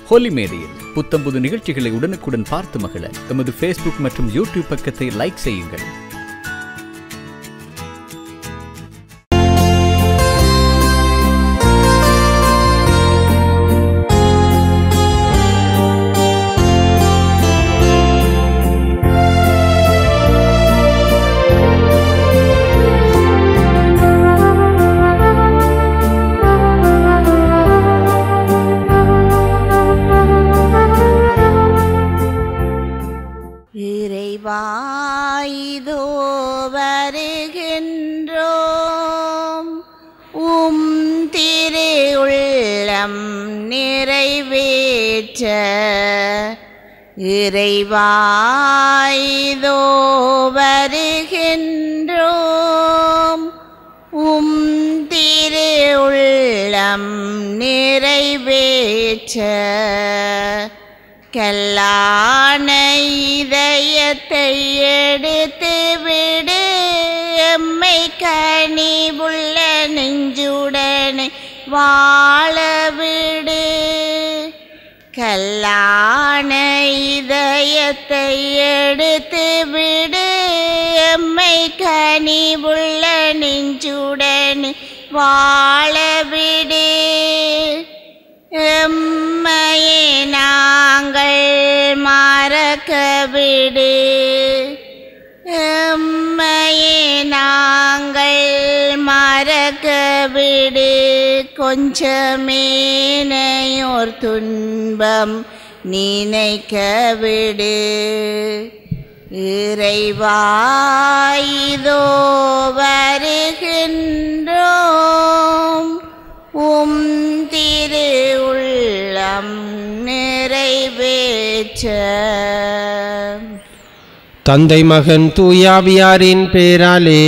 ஹோலி மேடையில் புத்தம்புது நிகழ்ச்சிகளை உடனுக்குடன் பார்த்து மகிழ எமது ஃபேஸ்புக் மற்றும் யூடியூப் பக்கத்தை லைக் செய்யுங்கள் இறைவாயுதோ வருகின்றோம் உம் திரு உள்ளம் நிறைவேற்ற இறைவாயுதோ வருகின்றோம் உம் திரு உள்ளம் நிறைவேற்ற கல்லான இதயத்தை எடுத்து விடு எம்மை கனிவுள்ள நெஞ்சுடனே வாழ விடு கல்லான இதயத்தை எடுத்து விடு எம்மை கனிவுள்ள நெஞ்சுடனே வாழ விடு எம்மையே நாங்கள் மறக்க விடு எம்மையே நாங்கள் மறக்க விடு கொஞ்சமேனையோர் துன்பம் நினைக்க விடு இறைவாயுதோ வருகின்றோம் உம் திரு உள்ளம் நிறைவேற்ற தந்தை மகன் தூயாவியாரின் பேராலே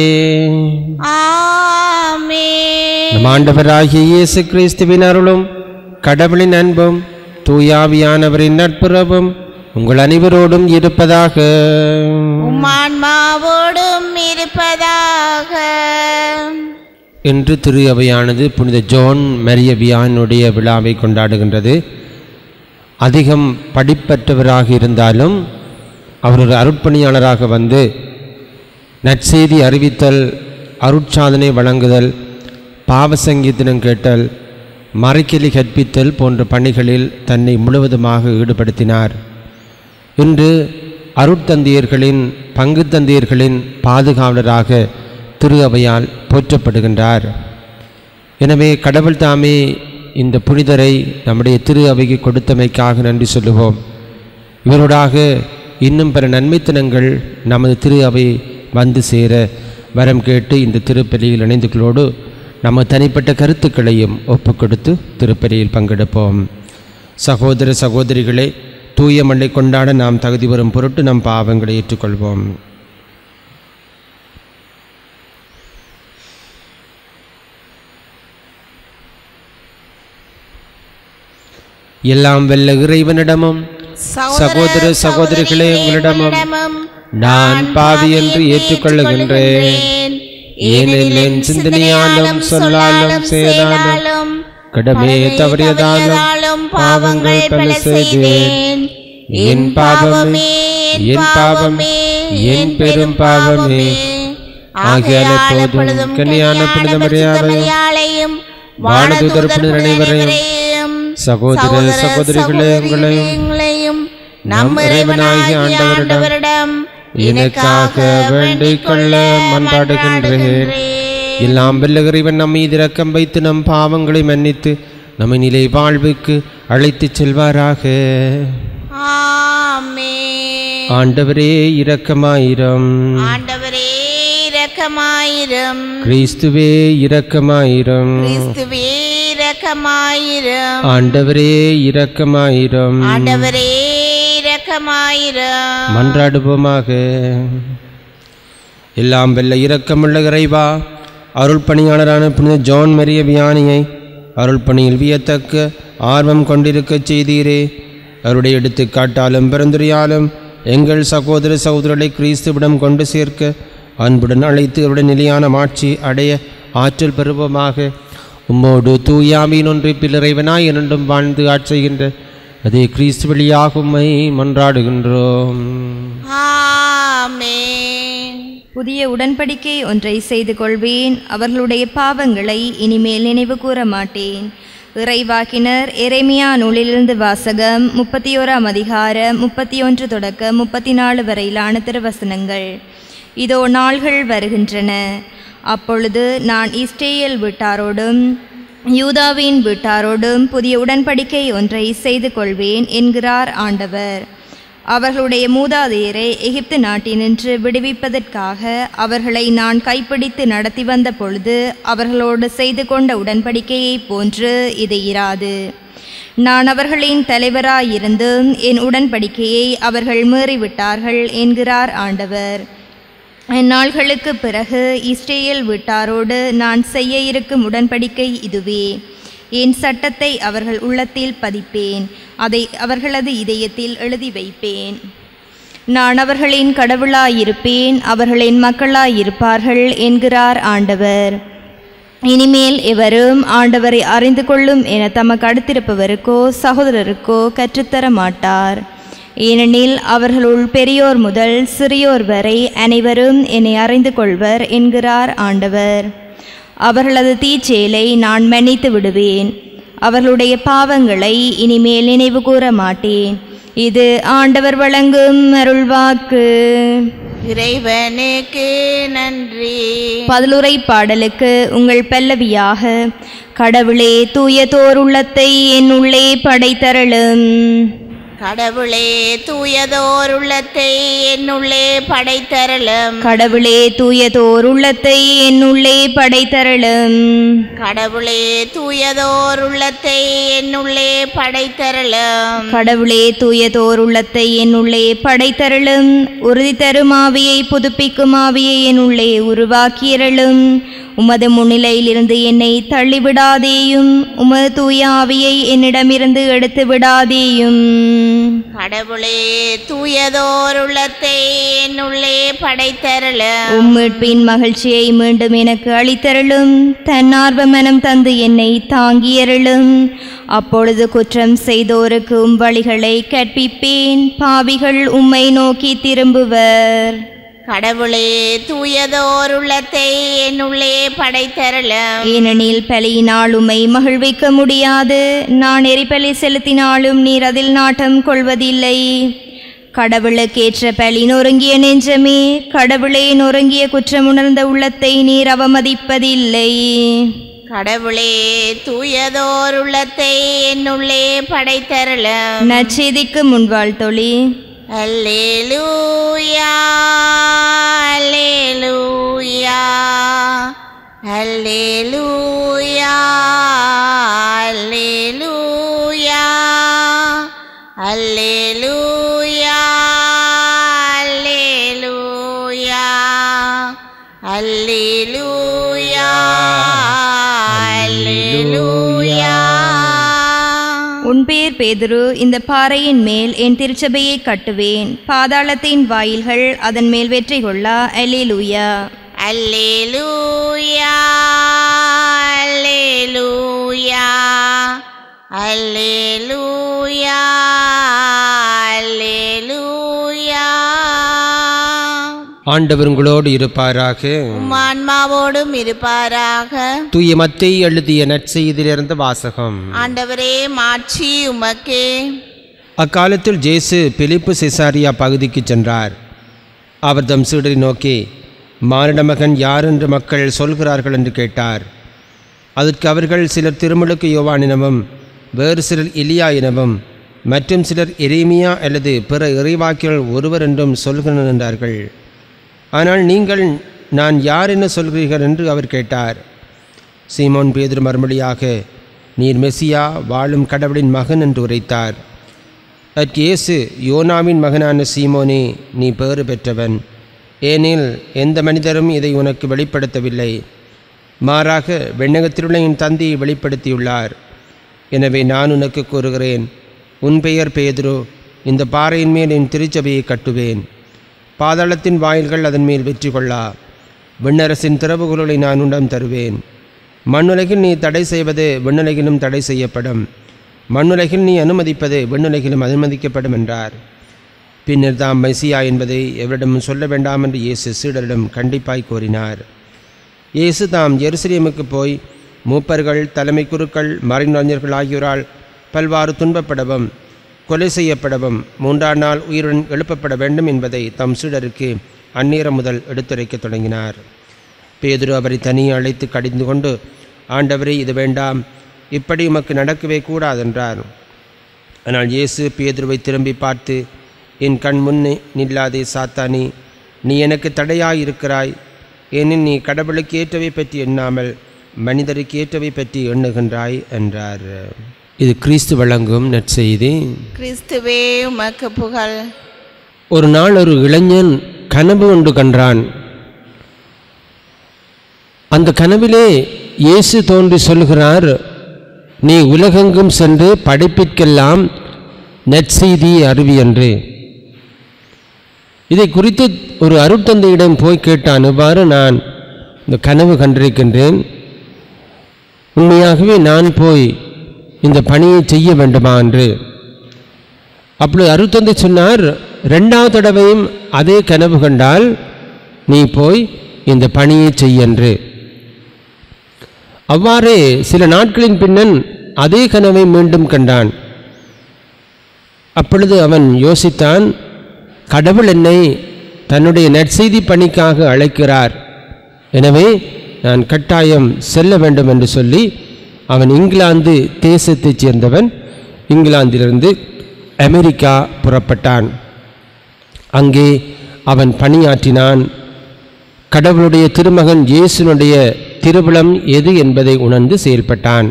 ஆமென் நம் ஆண்டவராகிய இயேசு கிறிஸ்துவின் அருளும் கடவுளின் அன்பும் தூயாவியானவரின் நட்புறவும் உங்கள் அனைவரோடும் இருப்பதாக உம்மான்மாவோடும் இருப்பதாக இன்று திரு அவையானது புனித ஜோன் மரியவியானுடைய விழாவை கொண்டாடுகின்றது அதிகம் படிப்பற்றவராக இருந்தாலும் அவர் ஒரு அருட்பணியாளராக வந்து நற்செய்தி அறிவித்தல் அருட்சாதனை வழங்குதல் பாவசங்கீதனம் கேட்டல் மறைக்கலி கற்பித்தல் போன்ற பணிகளில் தன்னை முழுவதுமாக ஈடுபடுத்தினார் இன்று அருட்தந்தையர்களின் பங்கு தந்தையர்களின் பாதுகாவலராக திரு அவையால் போற்றப்படுகின்றார் எனவே கடவுள் தாமே இந்த புனிதரை நம்முடைய திரு அவைக்கு கொடுத்தமைக்காக நன்றி சொல்லுவோம் இவரோடாக இன்னும் பல நன்மைத்தனங்கள் நமது திரு அவை வந்து சேர வரம் கேட்டு இந்த திருப்பலியில் இணைந்துகளோடு நம்ம தனிப்பட்ட கருத்துக்களையும் ஒப்புக் கொடுத்து திருப்பலியில் பங்கெடுப்போம் சகோதர சகோதரிகளே தூய மண்ணை கொண்டாட நாம் தகுதி வரும் பொருட்டு நம் பாவங்களை ஏற்றுக்கொள்வோம் எல்லாம் வெல்ல இறைவனிடமும் சகோதர சகோதரிகளே உங்களிடமும் நான் பாவி என்று ஏற்றுக்கொள்ளுகின்றேன் ஏனெனில் என் சிந்தனையாலும் சொல்லாலும் செயலாலும் கடமையே தவறியதாலும் பாவங்கள் பல செய்தேன் என் பாவமே என் பாவமே என் பெரும் பாவமே ஆகையால் எப்போதும் கன்னியான புனித மரியாதையும் வானதூதர் புனிதர் அனைவரையும் சகோதர சகோதரிகளே உங்களையும் எங்களையும் நம் இறைவனாகிய ஆண்டவரிடம் எனக்காக வேண்டிக் கொள்ள மன்றாடுகின்றேன் எல்லாம் வெல்ல இறைவன் நம் மீது இரக்கம் வைத்து நம் பாவங்களை மன்னித்து நம்மை நிலை வாழ்வுக்கு அழைத்துச் செல்வாராக ஆமென் ஆண்டவரே இரக்கமாயிரம் ஆண்டவரே இரக்கமாயிரம் கிறிஸ்துவே இரக்கமாயிரம் கிறிஸ்துவே இரக்கமாயிரம் ஆண்டவரே இரக்கமாயிரம் ஆண்டவரே இரக்கமாயிரம் மன்றாடுவோமாக எல்லாம் வெல்ல இரக்கமுள்ள இறைவா அருள் பணியாளரான புனித ஜான் மரிய வியானியை அருள் பணியில் வியத்தக்க ஆர்வம் கொண்டிருக்கச் செய்தீரே அவருடைய எடுத்துக்காட்டாலும் பிறந்துரையாலும் எங்கள் சகோதர சகோதரர்களை கிறிஸ்துவிடம் கொண்டு சேர்க்க அன்புடன் அழைத்து அவருடைய நிலையான மாட்சி அடைய ஆற்றல் பெறுவோமாக உம்மோடு தூயாமின் ஒன்றை பிள்ளைவனாய் இரண்டும் வாழ்ந்து ஆட்சிகின்ற அதே கிறிஸ்து வழியாக உம்மை மன்றாடுகின்றோம் ஆமென் புதிய உடன்படிக்கை ஒன்றை செய்து கொள்வேன் அவர்களுடைய பாவங்களை இனிமேல் நினைவு கூற மாட்டேன் இறைவாக்கினர் எரேமியா நூலிலிருந்து வாசகம் முப்பத்தி ஓராம் அதிகாரம் முப்பத்தி ஒன்று தொடக்க முப்பத்தி நாலு வரையிலான திருவசனங்கள் இதோ நாள்கள் வருகின்றன அப்பொழுது நான் இஸ்ரேல் வீட்டாரோடும் யூதாவின் வீட்டாரோடும் புதிய உடன்படிக்கை ஒன்றை செய்து கொள்வேன் என்கிறார் ஆண்டவர் அவர்களுடைய மூதாதையரை எகிப்து நாட்டினின்று விடுவிப்பதற்காக அவர்களை நான் கைப்பிடித்து நடத்தி வந்த பொழுது அவர்களோடு செய்து கொண்ட உடன்படிக்கையைப் போன்று இது இராது நான் அவர்களின் தலைவராயிருந்தும் என் உடன்படிக்கையை அவர்கள் மீறிவிட்டார்கள் என்கிறார் ஆண்டவர் அந்நாள்களுக்கு பிறகு இஸ்ரேல் வீட்டாரோடு நான் செய்ய இருக்கும் உடன்படிக்கை இதுவே என் சட்டத்தை அவர்கள் உள்ளத்தில் பதிப்பேன் அதை அவர்களது இதயத்தில் எழுதி வைப்பேன் நான் அவர்களின் கடவுளாயிருப்பேன் அவர்களின் மக்களாயிருப்பார்கள் என்கிறார் ஆண்டவர் இனிமேல் எவரும் ஆண்டவரை அறிந்து கொள்ளும் என தமக்கு அடுத்திருப்பவருக்கோ சகோதரருக்கோ கற்றுத்தர மாட்டார் ஏனெனில் அவர்களுள் பெரியோர் முதல் சிறியோர் வரை அனைவரும் என்னை அறிந்து கொள்வர் என்கிறார் ஆண்டவர் அவர்களது தீச்செயலை நான் மன்னித்து விடுவேன் அவர்களுடைய பாவங்களை இனிமேல் நினைவு கூற மாட்டேன் இது ஆண்டவர் வழங்கும் அருள்வாக்கு இறைவனுக்கு நன்றி பதிலுரை பாடலுக்கு உங்கள் பல்லவியாக கடவுளே தூயதோர் உள்ளத்தை என் உள்ளே படைத்தருளும் கடவுளே தூயதோர் உள்ளத்தை என்னுள்ளே படைத்தரலும் கடவுளே தூயதோர் உள்ளத்தை என் உள்ளே படைத்தருளும் கடவுளே தூயதோர் உள்ளத்தை என்னுள்ளே படைத்தரலும் கடவுளே தூயதோர் உள்ளத்தை என் உள்ளே படைத்தருளும் உறுதி தரும் ஆவியை புதுப்பிக்கும் ஆவியை என் உள்ளே உருவாக்கியருளும் உமது முன்னிலையிலிருந்து என்னை தள்ளிவிடாதேயும் உமது தூய ஆவியை என்னிடமிருந்து எடுத்து விடாதேயும் கடவுளே தூயதோர் உள்ளத்தை என்னுள்ளே படைத்தரலும் உம்மிட்பின் மகிழ்ச்சியை மீண்டும் எனக்கு அளித்தருளும் தன்னார்வ மனம் தந்து என்னை தாங்கியருளும் அப்பொழுது குற்றம் செய்தோருக்கு உம் வழிகளை கற்பிப்பேன் பாவிகள் உம்மை நோக்கி திரும்புவர் கடவுளே தூயதோர் உள்ளத்தை என்னுள்ளே படைத்தரலும் ஏனெனில் பலியினால் உம்மை மகிழ்விக்க முடியாது நான் எரிபலி செலுத்தினாலும் நீர் அதில் நாட்டம் கொள்வதில்லை கடவுளுக்கேற்ற பலி நொறுங்கிய நெஞ்சமே கடவுளே நொறுங்கிய குற்றமுணர்ந்த உள்ளத்தை நீர் அவமதிப்பதில்லை கடவுளே தூயதோர் உள்ளத்தை என்னுள்ளே படைத்தரலும் நற்செய்திக்கு முன்வாழ் தொழி அல்லேலூயா அல்லேலூயா அல்லேலூயா அல்லேலூயா அல்லேலூயா அல்லேலூயா அல்லேலூயா அல்லேலூயா உன் பேர் பேதுரு இந்த பாறையின் மேல் என் திருச்சபையை கட்டுவேன் பாதாளத்தின் வாயில்கள் அதன் மேல் வெற்றி கொள்ளா அல்லேலூயா அல்லேலூயா அல்லேலூயா அல்லேலூயா அல்லேலூயா ஆண்டவர் உங்களோடு இருப்பாராக உம் ஆன்மாவோடும் இருப்பாராக தூய மத்தை எழுதிய நற்செய்தியிலிருந்து வாசகம் ஆண்டவரே மாட்சி உமக்கே அக்காலத்தில் ஜேசு பிலிப்பு செசாரியா பகுதிக்கு சென்றார் அவர் தம் சீடரை நோக்கி மானிட மகன் யார் என்று மக்கள் சொல்கிறார்கள் என்று கேட்டார் அதற்கு அவர்கள் சிலர் திருமுழுக்கு யோவான் எனவும் வேறு சிலர் எலியா எனவும் மற்றும் சிலர் எரேமியா அல்லது பிற இறைவாக்கியர்கள் ஒருவர் என்றும் சொல்கிறனர் என்றார்கள் ஆனால் நீங்கள் நான் யார் என்ன சொல்கிறீர்கள் என்று அவர் கேட்டார் சீமோன் பேதுரு மறுமொழியாக நீர் மெசியா வாழும் கடவுளின் மகன் என்று உரைத்தார் அதற்கு இயேசு யோனாவின் மகனான சீமோனே நீ பேறு பெற்றவன் ஏனில் எந்த மனிதரும் இதை உனக்கு வெளிப்படுத்தவில்லை மாறாக வெண்ணகத்திலுள்ள என் தந்தையை வெளிப்படுத்தியுள்ளார் எனவே நான் உனக்கு கூறுகிறேன் உன் பெயர் பேதுரு இந்த பாறையின் மேல் என் திருச்சபையை கட்டுவேன் பாதாளத்தின் வாயில்கள் அதன் மேல் வெற்றி கொள்ளா விண்ணரசின் திறவுகோலை நான் உன்னிடம் தருவேன் மண்ணுலகில் நீ தடை செய்வது விண்ணுலகிலும் தடை செய்யப்படும் மண்ணுலகில் நீ அனுமதிப்பது விண்ணுலகிலும் அனுமதிக்கப்படும் என்றார் பின்னர் தாம் மெசியா என்பதை எவரிடமும் சொல்ல வேண்டாம் என்று இயேசு சீடரிடம் கண்டிப்பாய் கூறினார் இயேசு தாம் எருசலேமுக்கு போய் மூப்பர்கள் தலைமை குருக்கள் மறைஞர்கள் ஆகியோரால் பல்வாறு துன்பப்படவும் கொலை செய்யப்படவும் மூன்றாம் நாள் உயிருடன் எழுப்பப்பட வேண்டும் என்பதை தம் சீடருக்கு அந்நேரம் முதல் எடுத்துரைக்கத் தொடங்கினார் பேதுரு அவரை தனியே அழைத்து கடிந்து கொண்டு ஆண்டவரே இது வேண்டாம் இப்படி உமக்கு நடக்கவே கூடாதென்றார் ஆனால் இயேசு பேதுருவை திரும்பி பார்த்து என் கண் முன்னே நில்லாதே சாத்தானி நீ எனக்கு தடையாயிருக்கிறாய் ஏனில் நீ கடவுளுக்கு ஏற்றவை பற்றி எண்ணாமல் மனிதருக்கு ஏற்றவை பற்றி எண்ணுகின்றாய் என்றார் இது கிறிஸ்து வழங்கும் நற்செய்தி கிறிஸ்துவே உமக்கு புகழ் ஒரு நாள் ஒரு இளைஞன் கனவு ஒன்று கண்டான் அந்த கனவிலே இயேசு தோன்றி சொல்கிறார் நீ உலகெங்கும் சென்று படைப்பிற்கெல்லாம் நற்செய்தி அறிவி என்று இதை குறித்து ஒரு அருட்தந்தையிடம் போய் கேட்டான் இவ்வாறு நான் இந்த கனவு கண்டிருக்கின்றேன் உண்மையாகவே நான் போய் இந்த பணியை செய்ய வேண்டுமா என்று அப்பொழுது அருத்தந்தை சொன்னார் ரெண்டாவது தடவையும் அதே கனவு கண்டால் நீ போய் இந்த பணியை செய்யென்று அவ்வாறே சில நாட்களின் பின்னன் அதே கனவை மீண்டும் கண்டான் அப்பொழுது அவன் யோசித்தான் கடவுள் என்னை தன்னுடைய நற்செய்தி பணிக்காக அழைக்கிறார் எனவே நான் கட்டாயம் செல்ல வேண்டும் என்று சொல்லி அவன் இங்கிலாந்து தேசத்தைச் சேர்ந்தவன் இங்கிலாந்திலிருந்து அமெரிக்கா புறப்பட்டான் அங்கே அவன் பணியாற்றினான் கடவுளுடைய திருமகன் இயேசுனுடைய திருவிழம் எது என்பதை உணர்ந்து செயல்பட்டான்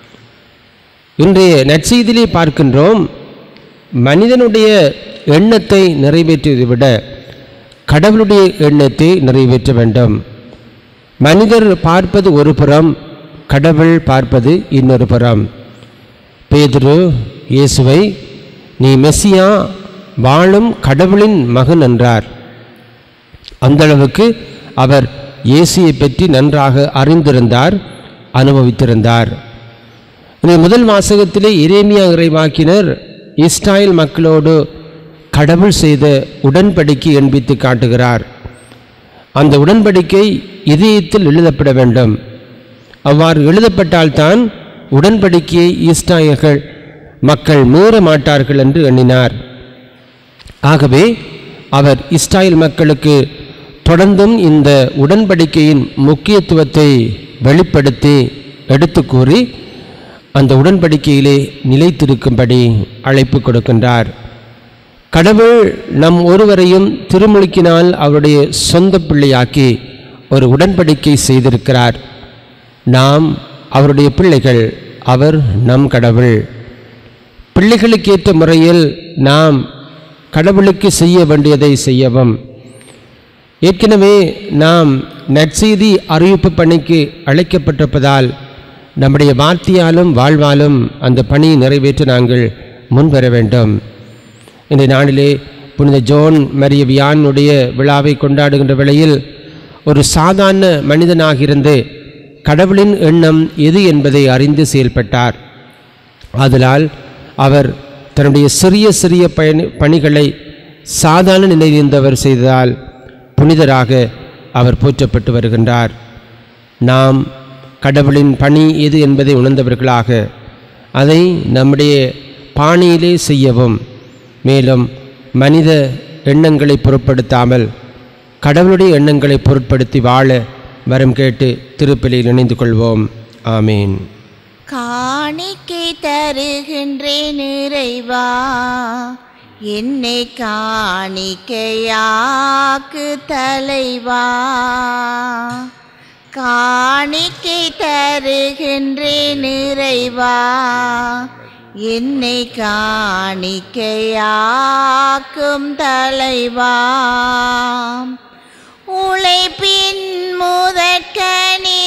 இன்றைய நற்செய்தியிலே பார்க்கின்றோம் மனிதனுடைய எண்ணத்தை நிறைவேற்றுவதை விட கடவுளுடைய எண்ணத்தை நிறைவேற்ற வேண்டும் மனிதர் பார்ப்பது ஒரு புறம் கடவுள் பார்ப்பது இன்னொரு புறம் பேதுரு இயேசுவை நீ மெஸ்ஸியா வாழும் கடவுளின் மகன் என்றார் அந்த அளவுக்கு அவர் இயேசுவை பற்றி நன்றாக அறிந்திருந்தார் அனுபவித்திருந்தார் இந்த முதல் வாசகத்திலே இரேமியா இறைவாக்கினர் இஸ்ராயல் மக்களோடு கடவுள் செய்த உடன்படிக்கை எண்பித்து காட்டுகிறார் அந்த உடன்படிக்கை இதயத்தில் எழுதப்பட வேண்டும் அவ்வாறு எழுதப்பட்டால்தான் உடன்படிக்கையை இஸ்ராயல்கள் மக்கள் மீற மாட்டார்கள் என்று எண்ணினார் ஆகவே அவர் இஸ்ராயல் மக்களுக்கு தொடர்ந்தும் இந்த உடன்படிக்கையின் முக்கியத்துவத்தை வெளிப்படுத்தி எடுத்து கூறி அந்த உடன்படிக்கையிலே நிலைத்திருக்கும்படி அழைப்பு கொடுக்கின்றார் கடவுள் நம் ஒருவரையும் திருமுழுக்கினால் அவருடைய சொந்த பிள்ளையாக்கி ஒரு உடன்படிக்கை செய்திருக்கிறார் நாம் அவருடைய பிள்ளைகள் அவர் நம் கடவுள் பிள்ளைகளுக்கேற்ற முறையில் நாம் கடவுளுக்கு செய்ய வேண்டியதை செய்யவும் ஏற்கனவே நாம் நற்செய்தி அறிவிப்பு பணிக்கு அழைக்கப்பட்டிருப்பதால் நம்முடைய வார்த்தையாலும் வாழ்வாலும் அந்த பணியை நிறைவேற்ற நாங்கள் முன்வர வேண்டும் இன்றைய நாளிலே புனித ஜோன் மரிய வியானுடைய விழாவை கொண்டாடுகின்ற வேளையில் ஒரு சாதாரண மனிதனாக இருந்து கடவுளின் எண்ணம் எது என்பதை அறிந்து செயல்பட்டார் ஆதலால் அவர் தன்னுடைய சிறிய சிறிய பயணி பணிகளை சாதாரண நிலையிலிருந்தவர் செய்ததால் புனிதராக அவர் போற்றப்பட்டு வருகின்றார் நாம் கடவுளின் பணி எது என்பதை உணர்ந்தவர்களாக அதை நம்முடைய பாணியிலே செய்யவும் மேலும் மனித எண்ணங்களை பொருட்படுத்தாமல் கடவுளுடைய எண்ணங்களை பொருட்படுத்தி வாழ வரம் கேட்டு திருப்பலியில் இணைந்து கொள்வோம் ஆமீன் காணிக்கை தருகின்றேன் இறைவா என்னை காணிக்கையாக்கு தலைவா காணிக்கை தருகின்றேன் இறைவா என்னை காணிக்கையாக்கும் தலைவா உழைப்பின் முதற்கனி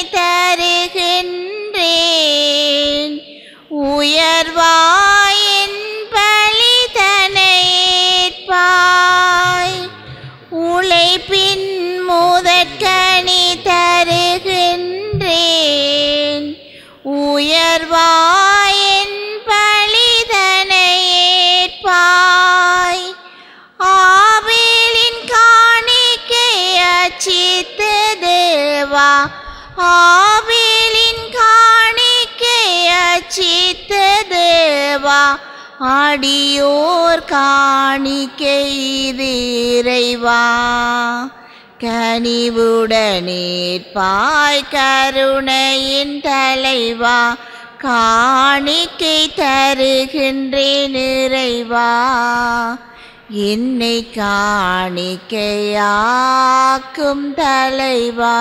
தருகின்றேன் உயர்வாயின் பலிதனை ஏற்பாய் உழைப்பின் முதற்கனி தருகின்றேன் உயர்வாயின் பலிதனை ஆடியோர் காணிக்கை இது இறைவா கனிவுடனேற்பாய் கருணையின் தலைவா காணிக்கை தருகின்றேன் இறைவா என்னை காணிக்கையாக்கும் தலைவா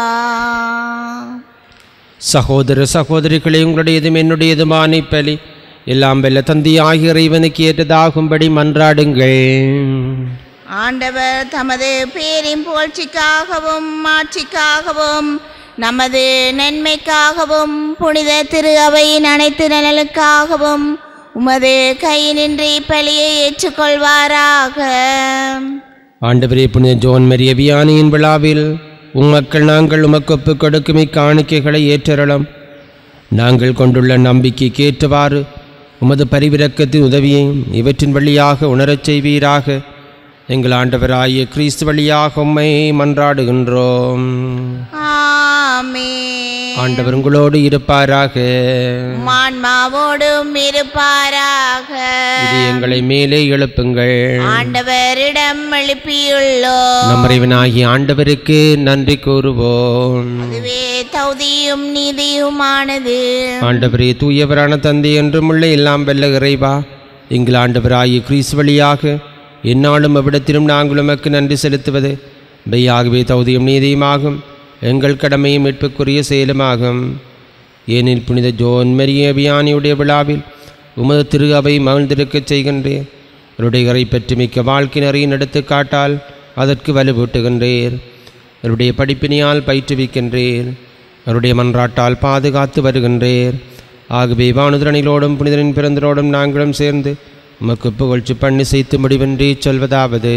சகோதர சகோதரிகளே உங்களுடையதும் என்னுடையதுமான இப்பலி எல்லாம் வெல்ல தந்தையாகிய இறைவனுக்கு ஏற்றதாகும்படி மன்றாடுங்கள் ஆண்டவர் தமது பேரின் புகழ்ச்சிக்காகவும் ஆட்சிக்காகவும் நமது நன்மைக்காகவும் புனித திரு அவையின் அனைத்து நலனுக்காகவும் உமது கையினின்று இப்பலியை ஏற்றுக்கொள்வாராக ஆண்டவரே புனித ஜோன் மரிய வியானியின் விழாவில் உம்மக்கள் நாங்கள் உமக்கு ஒப்புக் கொடுக்கும் இக்காணிக்கைகளை ஏற்றரலாம் நாங்கள் கொண்டுள்ள நம்பிக்கைக்கு ஏற்றவாறு உமது பரிவிரக்கத்தின் உதவியை இவற்றின் வழியாக உணரச் செய்வீராக எங்கள் ஆண்டவராகிய கிறிஸ்து வழியாக உம்மை மன்றாடுகின்றோம் ஆமே ஆண்டவர் உங்களோடு இருப்பாராக மான்மாவோடும் இருப்பாராக இது எங்களை மேலே எழுப்புங்கள் ஆண்டவரிடம் எழுப்பியுள்ளோம் நம் இறைவனாகிய ஆண்டவருக்கு நன்றி கூறுவோம் அதுவே தௌதியும் நீதியுமானது ஆண்டவரே தூயவரான தந்தை என்றும் உள்ள எல்லாம் வெல்ல இறைவா எங்கள் ஆண்டவராகிய கிறிஸ்து வழியாக எந்நாளும் அவ்விடத்திலும் நாங்கள் உமக்கு நன்றி செலுத்துவது மெய்யாகவே தௌதியம் நீதியுமாகும் எங்கள் கடமையும் மீட்புக்குரிய செயலுமாகும் ஏனில் புனித ஜோன் மரிய அபியானியுடைய விழாவில் உமது திரு அவை மகிழ்ந்திருக்கச் செய்கின்றேன் அவருடைய இறை பற்றி மிக்க வாழ்க்கையினரையும் எடுத்து காட்டால் அதற்கு வலுவூட்டுகின்றீர் அவருடைய படிப்பினையால் பயிற்றுவிக்கின்றீர் அவருடைய மன்றாட்டால் பாதுகாத்து வருகின்றீர் ஆகவே வானுதிரனிலோடும் புனிதரின் பிறந்தரோடும் நாங்களும் சேர்ந்து உமக்கு புகழ்ச்சி பண்ணி செய்து முடிவென்றி சொல்வதாவது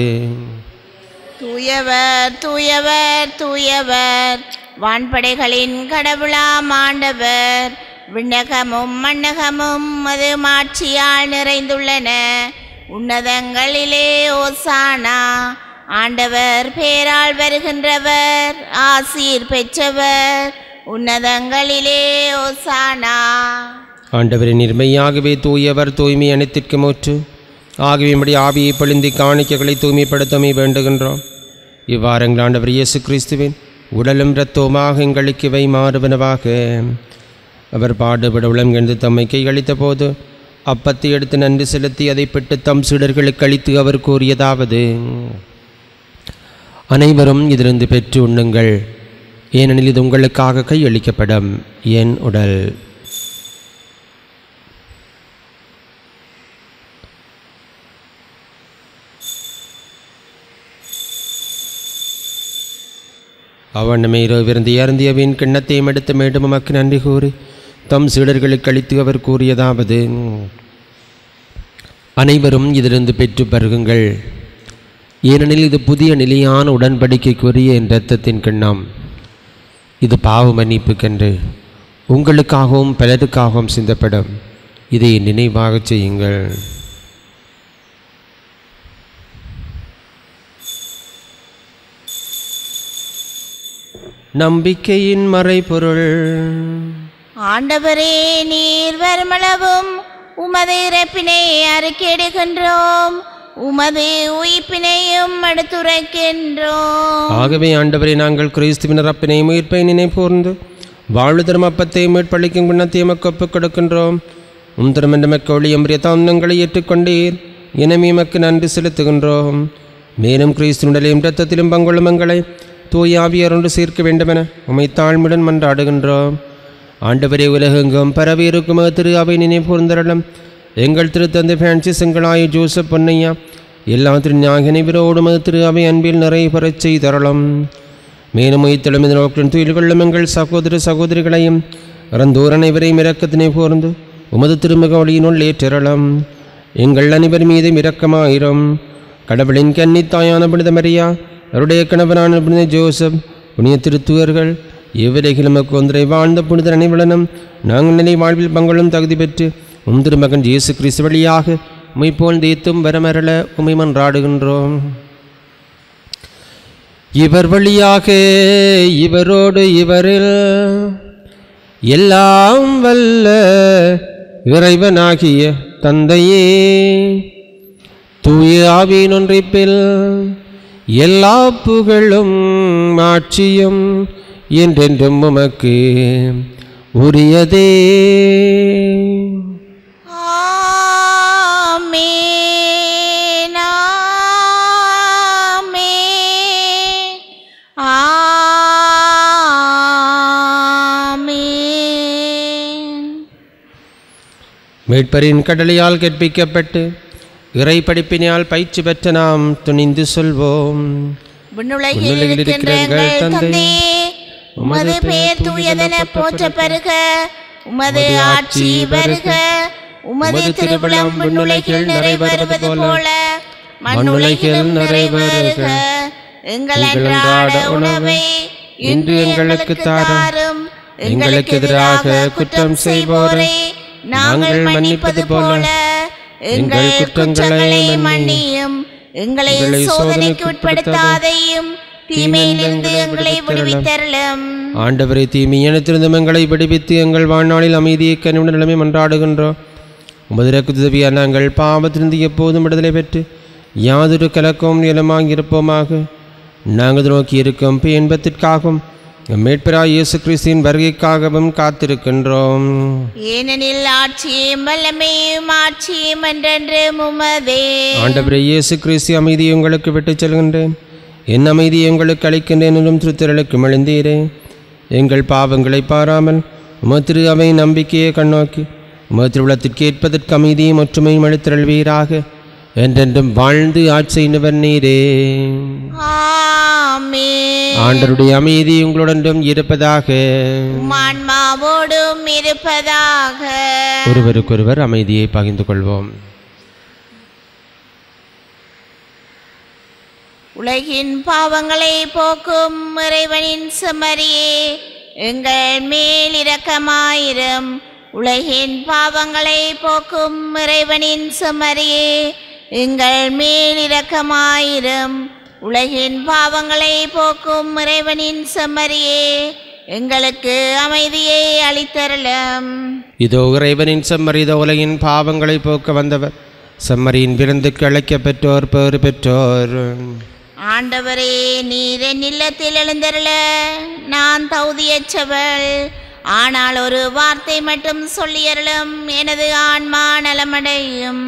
தூயவர் தூயவர் தூயவர் வான்படைகளின் கடவுளாம் ஆண்டவர் விண்ணகமும் மண்ணகமும் அது மாட்சியால் நிறைந்துள்ளன உன்னதங்களிலே ஓசானா ஆண்டவர் பேரால் வருகின்றவர் ஆசீர் பெற்றவர் உன்னதங்களிலே ஓசானா ஆண்டவரின் நிர்மையாகவே தூயவர் தூய்மை அனைத்திற்கு மூற்று ஆகவே நம்முடைய ஆவியை பொழிந்தி காணிக்கைகளை தூய்மைப்படுத்தமை வேண்டுகின்றோம் இவ்வாறு எங்கள் ஆண்டவர் இயேசு கிறிஸ்துவின் உடலும் இரத்தவுமாக எங்களுக்கு இவை மாறுவனவாக அவர் பாடுபட உளங்கெழுந்து தம்மை கையளித்த போது அப்பத்தை எடுத்து நன்றி செலுத்தி அதை பெற்று தம் சீடர்களுக்கு அளித்து அவர் கூறியதாவது அனைவரும் இதிலிருந்து பெற்று உண்ணுங்கள் ஏனெனில் இது உங்களுக்காக கையளிக்கப்படும் என் உடல் அவன் இரவிருந்து இறந்தியவின் கிண்ணத்தையும் எடுத்து மீண்டும் உமக்கு நன்றி கூறி தம் சீடர்களுக்கு அளித்து அவர் கூறியதாவது அனைவரும் இதிலிருந்து பெற்று பருகுங்கள் ஏனெனில் இது புதிய நிலையான உடன்படிக்கைக்குரிய என் இரத்தத்தின் கிண்ணம் இது பாவ மன்னிப்புக்கென்று உங்களுக்காகவும் பலருக்காகவும் சிந்தப்படும் இதை நினைவாகச் செய்யுங்கள் நம்பிக்கையின் மறைபொருள் ஆண்டவரே நீர் வருமளவும் உமது இறப்பினை அறிக்கையிடுகின்றோம் உமது உயிர்ப்பினையும் எடுத்துரைக்கின்றோம் ஆகவே ஆண்டவரை நாங்கள் கிறிஸ்துவின் ரப்பினை உயிர்ப்பை நினைப்போர்ந்து வாழ்வு தரும் அப்பத்தை மீட்பளிக்கும் குணத்தை எமக்கு ஒப்புக் கொடுக்கின்றோம் உம் திருமண்ட மக்கள் எம்பரிய தாந்தங்களை ஏற்றுக்கொண்டீர் எனவே எமக்கு நன்றி செலுத்துகின்றோம் மேலும் கிறிஸ்துவனுடைய இரத்தத்திலும் பங்குள்ளும் எங்களை தூய ஆவியார் ஒன்று சேர்க்க வேண்டுமென உமை தாழ்மையுடன் மன்றாடுகின்றோம் ஆண்டவரே உலகெங்கும் பரவி இருக்கும் திரு அவை நினைப்பூர்ந்தரலும் எங்கள் திருத்தந்தை பிரான்சிஸ் எங்களாய ஜோசப் பொன்னையா எல்லா திருஞாகினைவரோடும் திரு அவை அன்பில் நிறைய பெறச் செய்தரலும் மேலும் உயிர்த்தெழும் இந்த நோக்கின் துயில் கொள்ளும் எங்கள் சகோதர சகோதரிகளையும் இறந்தோர் அனைவரையும் இரக்கத்தினை போர்ந்து உமது திருமுக ஒளியினுள் ஏற்றிரலாம் எங்கள் அனைவர் மீதும் இரக்கமாயிரும் கடவுளின் கன்னித்தாயான புனித மரியா அவருடைய கணவனான புனித ஜோசப் புனித திருத்துவர்கள் எவ்விலைகளும் ஒன்றை வாழ்ந்த புனித அனைவலனும் நாங்கள் நிலை வாழ்வில் பங்களும் தகுதி பெற்று உம் திருமகன் இயேசு கிறிஸ்து வழியாக உமைப்போல் தீத்தும் வரமரள உமை மன்றாடுகின்றோம் இவர் வழியாக இவரோடு இவரில் எல்லாம் வல்ல இறைவனாகிய தந்தையே தூய ஆவியின் ஒன்றிப்பில் எல்லா புகழும் ஆட்சியும் என்றென்றும் உமக்கு உரியதே ஆமென், ஆமென், ஆமென். மீட்பரின் கடலையால் கற்பிக்கப்பட்டு இறை படிப்பினால் பயிற்சி பெற்ற நாம் துணிந்து சொல்வோம் விண்ணுலகில் விண்ணுலகில் இருக்கின்ற இருக்கிற எங்கள் எங்கள் தந்தை, தந்தையே உமது பெயர் தூயதென போற்ற பெருக உமது ஆட்சி வருக உமது திருவிழம் விண்ணுலகில் நிறைவேறுவது போல மண்ணுலகில் நிறைவேறுக எங்கள் அன்றாட உணவை இன்று எங்களுக்கு தாரும் எங்களுக்கு எதிராக குற்றம் செய்வோரை நாங்கள் மன்னிப்பது போல எங்கள் குற்றங்களை மன்னியும் எங்களை சோதனைக்கு உட்படுத்தாதையும் தீமையிலிருந்து எங்களை விடுவித்தருளும் ஆண்டவரை தீமையனத்திருந்தும் எங்களை விடுவித்து எங்கள் வாழ்நாளில் அமைதியை கனிவுடன் நிலைமை மன்றாடுகின்றோம் உமது உதவியால் நாங்கள் பாவத்திலிருந்து எப்போதும் விடுதலை பெற்று யாதொரு கலக்கமும் நிலமாகி இருப்போமாக நாங்கள் நோக்கி இருக்கும் இன்பத்திற்காகவும் எம் மீட்பராய் இயேசு கிறிஸ்துவின் வருகைக்காகவும் காத்திருக்கின்றோம் ஏனெனில் ஆட்சியும் வல்லமையும் ஆட்சியும் என்றென்று உமதே ஆண்டவரே இயேசு கிறிஸ்து அமைதியை உங்களுக்கு விட்டுச் செல்கின்றேன் என் அமைதியை உங்களுக்கு அளிக்கின்றேன் என்றும் திருத்தலுக்கு மெழுந்தீரே எங்கள் பாவங்களை பாராமல் உமத்திரு அவை நம்பிக்கையை கண்ணோக்கி உமத்திருளத்திற்கு ஏற்பதற்கு அமைதியும் ஒற்றுமையும் அளித்தருள்வீராக என்றென்றும் வாழ்ந்து ஆட்சியினவர் நீரே ஆமென் ஆண்டருடைய அமைதி உங்களுடனும் இருப்பதாக ஆன்மாவோடும் இருப்பதாக ஒருவருக்கொருவர் அமைதியை பகிர்ந்து கொள்வோம் உலகின் பாவங்களை போக்கும் இறைவனின் செம்மறியே எங்கள் மேல் இரக்கமாயிரும் உலகின் பாவங்களை போக்கும் இறைவனின் செம்மறியே எங்கள் மேல் இரக்கமாயிரும் உலகின் பாவங்களை போக்கும் இறைவனின் செம்மறியே எங்களுக்கு அமைதியை அளித்தருளும் இதோ இறைவனின் செம்மறித உலகின் பாவங்களை போக்க வந்தவர் செம்மறியின் விருந்துக்கு அழைக்கப் பெற்றோர் பேறு பெற்றோர் ஆண்டவரே நீர் என் இல்லத்தில் எழுந்தருள நான் தகுதியற்றவள் ஆனால் ஒரு வார்த்தை மட்டும் சொல்லியருளும் எனது ஆன்மா நலமடையும்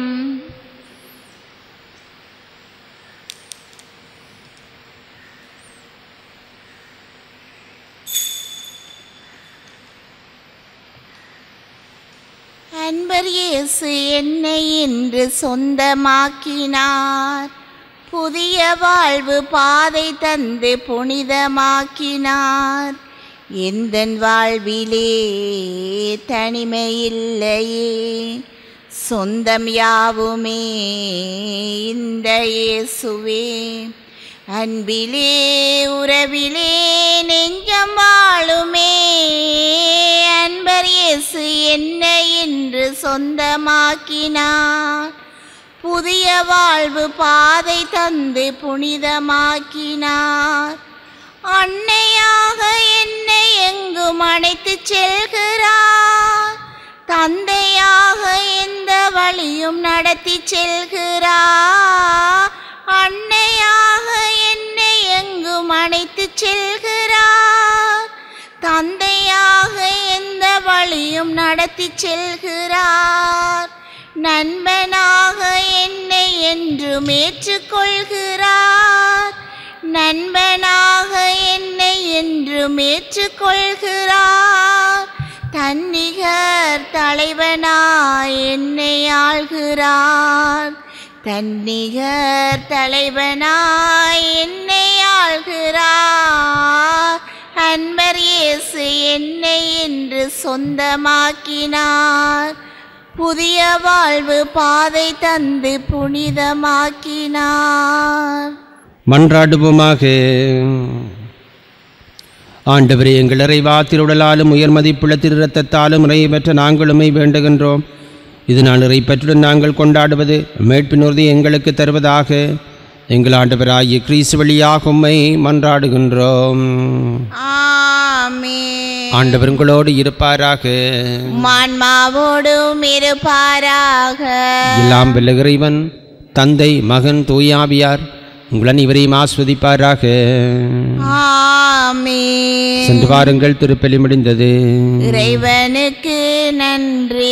அன்பர் இயேசு என்னை இன்று சொந்தமாக்கினார் புதிய வாழ்வு பாதை தந்து புனிதமாக்கினார் எந்த வாழ்விலே தனிமையில்லையே சொந்தம் யாவுமே இந்த இயேசுவே அன்பிலே உறவிலே நெஞ்சம் வாழுமே அன்பர் இயேசு என்னை இன்று சொந்தமாக்கினார் புதிய வாழ்வு பாதை தந்து புனிதமாக்கினார் அன்னையாக என்னை எங்கும் அணைத்துச் செல்கிறார் தந்தையாக எந்த வழியும் நடத்தி செல்கிறார் அன்னையாக என்னை எங்கும் அணைத்துச் செல்கிறார் தந்தையாக எந்த வழியும் நடத்தி செல்கிறார் நண்பனாக என்னை என்றும் ஏற்றுக்கொள்கிறார் நண்பனாக என்னை என்றும் ஏற்றுக்கொள்கிறார் தன்னிகர் தலைவனாய் என்னை ஆள்கிறார் தன்னிகர் தலைவனாய் என்னை ஆள்கிறார் அன்பர் இயேசு என்னை இன்று சொந்தமாக்கினார் புதிய வாழ்வு பாதை தந்து புனிதமாக்கினார் மன்றாடுவோமாக ஆண்டவரே எங்கள் இறைவா திருடலாலும் உயர் மதிப்புள்ள திரு இரத்தத்தாலும் இறை பெற்ற நாங்களுமை வேண்டுகின்றோம் இதனால் இறை பெற்றுடன் நாங்கள் கொண்டாடுவது மீட்பின் உறுதி எங்களுக்கு தருவதாக எங்கள் ஆண்டவராகிய கிறிஸ்து வழியாக உம்மை மன்றாடுகின்றோம் ஆமென் ஆண்டவர் உங்களோடு இருப்பாராக மான்மாவோடும் இருப்பாராக எல்லாம் வெல்ல இறைவன் தந்தை மகன் தூயாவியார் உங்களுடன் இவரையும் ஆஸ்வதிப்பாராக ஆமென் சென்று வாருங்கள் திருப்பலி முடிந்தது இறைவனுக்கு நன்றி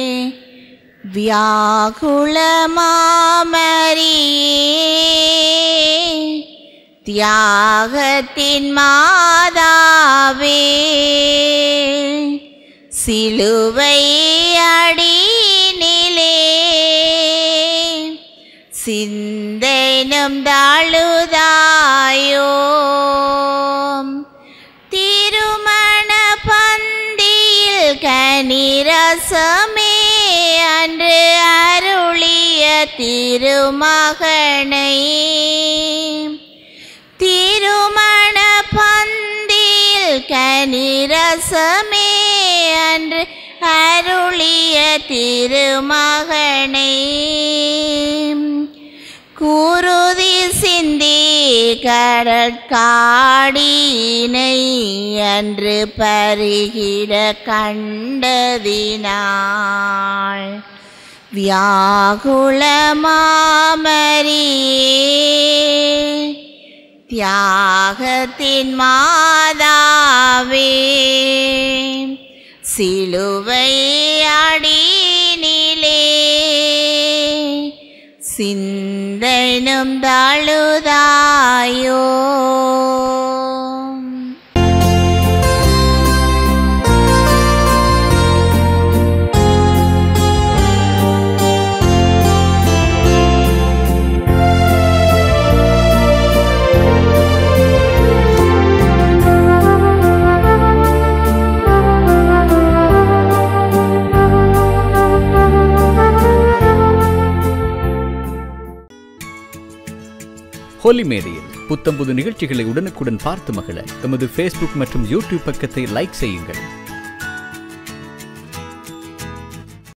வியாகுலமாமரியே தியாகத்தின் மாதாவே சிலுவை அடிநிலே சிந்தைனும் தாழுதாயோ திருமண பந்தியில் கனிரசமே அன்று அருளிய திருமகனை திருமண பந்தியில் கனிரசமே அன்று அருளிய திருமகனை குருதி சிந்தி கடற்காடினை அன்று பருகிட கண்டதினாள் வியாகுலமாமரியே தியாகத்தின் மாதாவே சிலுவை அடிநிலே சிந்தனும் தாழுதாயோ ஹோலி மேடையில் புத்தம்புது நிகழ்ச்சிகளை உடனுக்குடன் பார்த்து மகிழ எமது ஃபேஸ்புக் மற்றும் யூடியூப் பக்கத்தை லைக் செய்யுங்கள்